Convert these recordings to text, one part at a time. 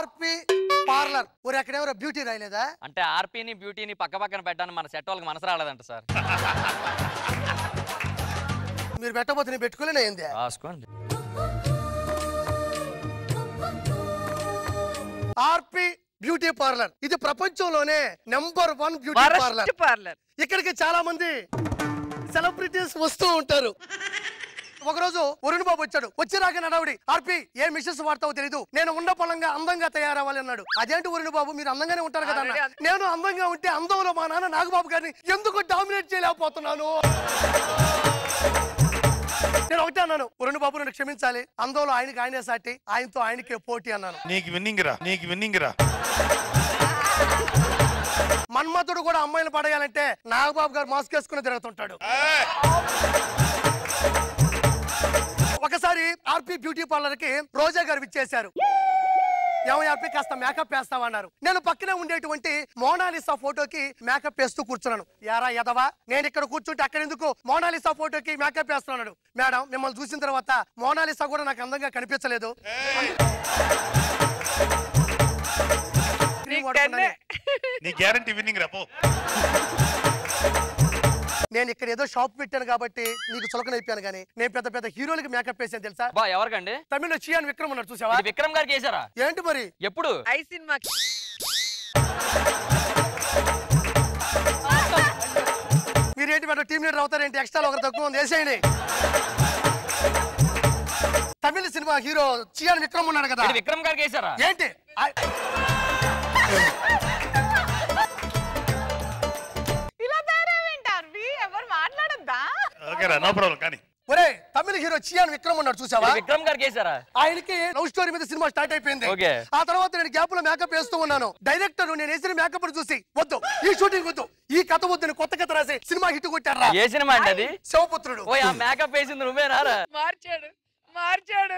ఆర్పి parlour ఊరు ఎక్కడెవరో beauty రాయలేదా అంటే ఆర్పీని బ్యూటీని పక్క పక్కన పెట్టడానికి మన సెట్ వాళ్ళకి మనసు రాలేదంట సార్ మీరు పెట్టబోతే నేను పెట్టుకోలేనా ఏంది రాసుకోండి ఆర్పి బ్యూటీ పార్లర్ ఇది ప్రపంచంలోనే number one beauty parlour worst parlour ఇక్కడికి చాలా మంది సెలబ్రిటీస్ వస్తూ ఉంటారు ఒకరోజు వరుణ్ బాబు వచ్చాడు వచ్చి రాక నడవడి ఆర్పి ఏ మిషన్స్ వాడతావో తెలీదు నేను ఉండ పొలంగా అందంగా తయారవ్వాలి అన్నాడు అదేంటి వరుణ్ బాబు మీరు అందంగానే ఉంటారు కదా అన్న. Already నేను అందంగా ఉంటే అందంలో మా నాన్న నాగబాబు గారిని ఎందుకు డామినేట్ చేయలేకపోతున్నాను నేను ఒకటే అన్నాను వరుణ్ బాబు నన్ను క్షమించాలి అందంలో ఆయనకి ఆయనే సాటి ఆయనతో ఆయనకే పోటీ అన్నాను నీకు విన్నింగ్ రా నీకు విన్నింగ్ రా మన్మథుడు కూడా అమ్మాయిలు పడేయాలంటే నాగబాబు గారు మాస్క్ వేసుకుని తిరుగుతుంటాడు ఒకసారి ఆర్పి బ్యూటీ పార్లర్ కి రోజా గారు విచ్చేశారు ఏమో ఆర్పి కాస్త మేకప్ వేస్తావన్నారు నేను పక్కనే ఉండేటువంటి మోనాలిసా ఫోటోకి మేకప్ వేస్తూ కూర్చున్నాను యారా ఎదవా నేను ఇక్కడ కూర్చుంటే అక్కడ ఎందుకు మోనాలిసా ఫోటోకి మేకప్ వేస్తున్నాడు మేడం మిమ్మల్ని చూసిన తర్వాత మోనాలిసా కూడా నాకు అందంగా కనిపించలేదు క్రీమ్ వాడుకున్నాను. నీ గ్యారంటీ విన్నింగ్ రా పో నేను ఇక్కడ ఏదో షాప్ పెట్టాను కాబట్టి నీకు చులకన అయిపోయాను కానీ నేను పెద్ద పెద్ద హీరోలకి మేకప్ వేసాను తెలుసా బా ఎవరికండి తమిళ్లో చియాన్ విక్రమ్ ఉన్నాడు చూసావా ఇది విక్రమ్ గారికి వేసారా ఏంటి మరి ఎప్పుడు ఐ సినిమాకి మీరేంటి మేడం టీం లీడర్ అవుతారేంటి ఎక్స్ట్రా ఒకరు తక్కువ ఉంది వేసేయండి తమిళ సినిమా హీరో చియాన్ విక్రమ్ ఉన్నాడు కదా ఇది విక్రమ్ గారికి వేసారా ఏంటి ఆ- ఇలా తయారేంటారు ఎవరు మాట్లాడద్దా ఓకే రా నో ప్రాబ్లం కానీ ఒరే తమిళ హీరో చియాన్ విక్రమ్ ఉన్నాడు చూసావా ఇది విక్రమ్ గారికి వేసారా ఆయనకి లవ్ స్టోరీ మీద సినిమా స్టార్ట్ అయిపోయింది ఓకే. ఆ తర్వాత నేను గ్యాప్ లో మేకప్ వేస్తూ ఉన్నాను డైరెక్టర్ నేను వేసిన మేకప్ చూసి వద్దు ఈ షూటింగ్ వద్దు ఈ కథ వద్దు నేను కొత్త కథ రాసి సినిమా హిట్ కొట్టారా ఏ సినిమా అండి అది శివపుత్రుడు ఓ ఆ మేకప్ వేసింది నువ్వేనారా మార్చాడు మార్చాడు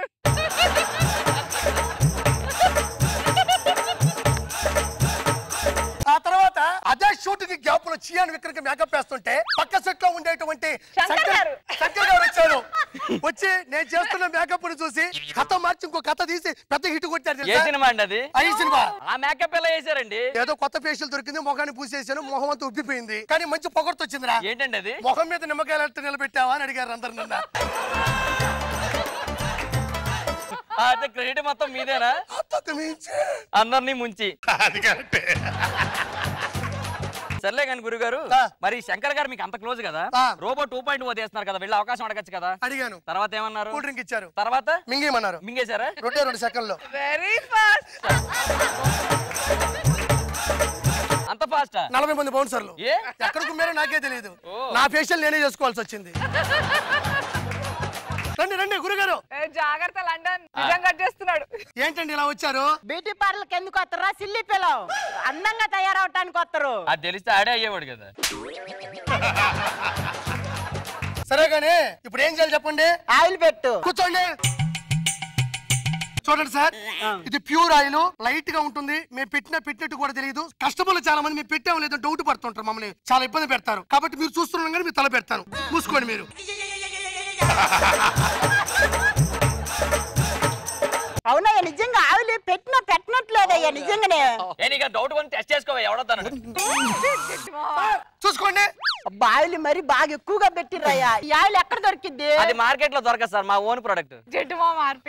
ఆ తర్వాత అదే షూట్ కి గ్యాప్ లో చియాన్ విక్రమ్ మేకప్ వేస్తుంటే పక్క సెట్ లో ఉండేటువంటి శంకర్ శంకర్ గారు. శంకర్ గారు వచ్చాడు వచ్చి నేను చేస్తున్న మేకప్ ని చూసి కథ మార్చి ఇంకో కథ తీసి పెద్ద హిట్ కొట్టారు ఏ తెలుసా? సినిమా అండి అది ఆ ఈ సినిమా ఆ మేకప్ ఎలా వేసారండి ఏదో కొత్త ఫేషియల్ దొరికింది మొహాన్ని పూసేసాను మొహం అంతా ఉబ్బిపోయింది కానీ మంచి పొగర్తో వచ్చిందిరా ఏంటండి అది మొహం మీద నిమ్మకాయలు నిలబెట్టావా అని అడిగారు అందరు నిన్న ఆ, అయితే క్రెడిట్ మొత్తం మీదేనా అంతకు మించి అందరినీ ముంచి అది కరెక్టే సర్లే కానీ గురుగారు ఆ. మరి శంకర్ గారు మీకు అంత క్లోజ్ కదా ఆ. రోబో టూ పాయింట్ ఓ తీస్తున్నారు కదా వెళ్ళే అవకాశం అడగచ్చు కదా అడిగాను తర్వాత ఏమన్నారు కూల్ డ్రింక్ ఇచ్చారు తర్వాత మింగేయమన్నారు మింగేశారా రెండే రెండు సెకండ్లో వెరీ ఫాస్ట్ అంత ఫాస్టా నలభై మంది బౌన్సర్లు ఏ ఎక్కడ కుమ్మారో నాకే తెలియదు ఓ. నా ఫేషియల్ నేనే చేసుకోవాల్సి వచ్చింది రండి రండి గురుగారు జాగ్రత్త లండన్ నిజం కట్ చేస్తున్నాడు ఏంటండి ఇలా వచ్చారు బ్యూటీ పార్లర్కి ఎందుకు వస్తారా సిల్లి పిల్లలు అందంగా తయారవటానికి వస్తారు అది తెలిస్తే ఆడే అయ్యేవాడు కదా సరే గానీ ఇప్పుడు ఏం చేయాలి చెప్పండి ఆయిల్ పెట్టు కూర్చోండి చూడండి సార్ ఇది ప్యూర్ ఆయిల్ లైట్ గా ఉంటుంది మేము పెట్టినా పెట్టినట్టు కూడా తెలియదు కస్టమర్లు చాలా మంది మేము పెట్టాము లేదో డౌట్ పడుతుంటారు మమ్మల్ని చాలా ఇబ్బంది పెడతారు కాబట్టి మీరు చూస్తున్నాం కానీ మీరు తల పెడతాను మూసుకోండి మీరు అవునయ్య నిజంగా ఆయిల్ పెట్టినా పెట్టినట్లేదయ్యా నిజంగానే ఏ నీకు డౌట్ కొని టెస్ట్ చేసుకోవా ఎవడతాను చూసుకోండి అబ్బా, ఆయిల్ మరి బాగా ఎక్కువగా పెట్టిర్రయ్యా ఈ ఆయిల్ ఎక్కడ దొరికిద్ది అది మార్కెట్ లో దొరకదు సార్ మా ఓన్ ప్రొడక్ట్ జడ్డు మా మార్పి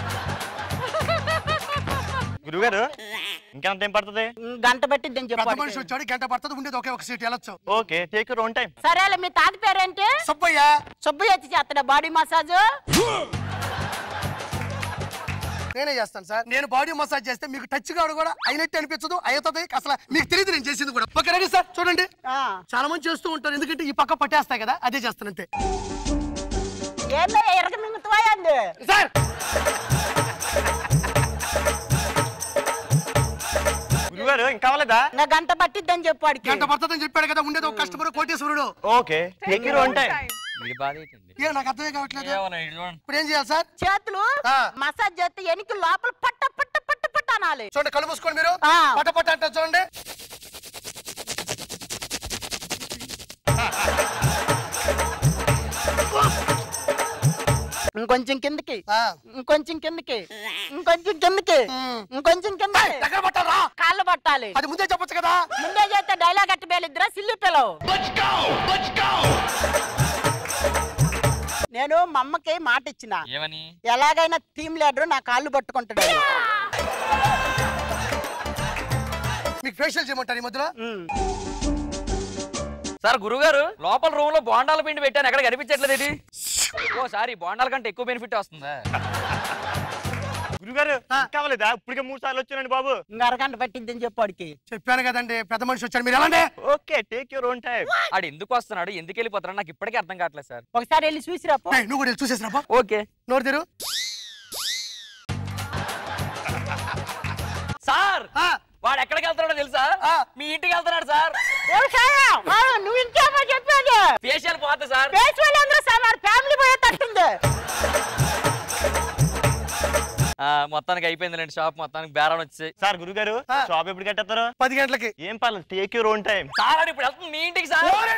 గురుగారు ఇంకెంత టైం పడుతుంది ఉమ్, గంట పట్టిద్దని పెద్ద మనిషి చెప్పాడు వచ్చాడు గంట పడుతుంది ఉండేది ఒకే ఒక సీట్ వెళ్ళొచ్చు okay take your own time సరేలే మీ తాత పేరేంటి సుబ్బయ్య సుబ్బయ్య వచ్చి చేస్తాడా బాడీ మసాజ్ నేనే చేస్తాను సార్ నేను బాడీ మసాజ్ చేస్తే మీకు టచ్ కావడం కూడా అయినట్టు అనిపించదు అవుతుంది అసలు మీకు తెలియదు నేను చేసింది కూడా ఓకే రెడీ సార్ చూడండి ఆ. చాలా మంది చేస్తూ ఉంటారు ఎందుకంటే ఈ పక్క పట్టేస్తాయి కదా అదే చేస్తాను అంతే ఏందయ్యా ఎరగ మింగుతాయండి సార్ గురుగారు ఇంకా అవ్వలేదా నా గంట పట్టిద్దని చెప్పు వాడికి గంట పడుతుందని చెప్పాడు కదా ఉండేది ఒక కస్టమర్ కోటేశ్వరుడు okay take your own time ఇది బాధ ఏంటండి ఏ నాకు అర్థమే కావట్లేదు ఏమన్నా ఇది చూడండి. ఇప్పుడు ఏం చేయాలి సార్ చేతులు ఆ. మసాజ్ చేస్తే ఎనికి లోపల పట్ట పట్ట పట్ట పట్ట అనాలి చూడండి కళ్ళు మూసుకోండి మీరు ఆ. పట్ట పట్ట అంటారు చూడండి ఇంకొంచెం కిందకి ఆ. ఇంకొంచెం కిందకి ఇంకొంచెం కిందకి ఇంకొంచెం కిందకి ఎక్కడ పట్టారా కాళ్ళు పట్టాలి అది ముందే చెప్పొచ్చు కదా ముందే చేస్తే డైలాగ్ అట్టి పేలిద్దిరా సిల్లి పిల్లవు నేను మా అమ్మకి మాట ఇచ్చిన ఏమని ఎలాగైనా టీమ్ లీడర్ నా కాళ్ళు పట్టుకుంటాడు మీకు ఫేషియల్ చేయమంటారు ఈ మధ్యలో ఉమ్. సార్ గురుగారు లోపల రూమ్ లో బోండాల పిండి పెట్టాను ఎక్కడ కనిపించట్లేదు ఇది ఓ సారీ బోండాల కంటే ఎక్కువ బెనిఫిట్ వస్తుందా గురుగారు ఇంకా అవ్వలేదా ఇప్పటికే మూడు సార్లు వచ్చానండి బాబు ఇంకా అరగంట పట్టిందని చెప్పాడికి చెప్పాను కదండి పెద్ద మనిషి వచ్చాడు మీరు ఎలాంటి okay take your own time ఆడు ఎందుకు వస్తున్నాడు ఎందుకు వెళ్ళిపోతున్నాడు నాకు ఇప్పటికీ అర్థం కావట్లేదు సార్ ఒకసారి వెళ్ళి చూసిరా పో. ఏయ్, నువ్వు కూడా వెళ్ళి చూసేసిరా ఓకే నోరు తెరు సార్ ఆ, వాడు ఎక్కడికి వెళ్తున్నాడో తెలుసా ఆ. మీ ఇంటికి వెళ్తున్నాడు సార్ ఎవరికైనా? వాడు నువ్వు ఇంకేమో చెప్పాడు ఫేషియల్ పోతే సార్ పేసి వాళ్ళు అందరూ సార్ ఫ్యామిలీ పోయే తట్టుంది ఆ, మొత్తానికి అయిపోయిందిలేండి షాప్ మొత్తానికి బేరం వచ్చి సార్ గురుగారు ఆ. షాప్ ఎప్పుడు కట్టేస్తారు పది గంటలకి ఏం పర్లేదు take your own time sir ఆడు ఇప్పుడు వెళ్తుంది మీ ఇంటికి సార్ ఓరే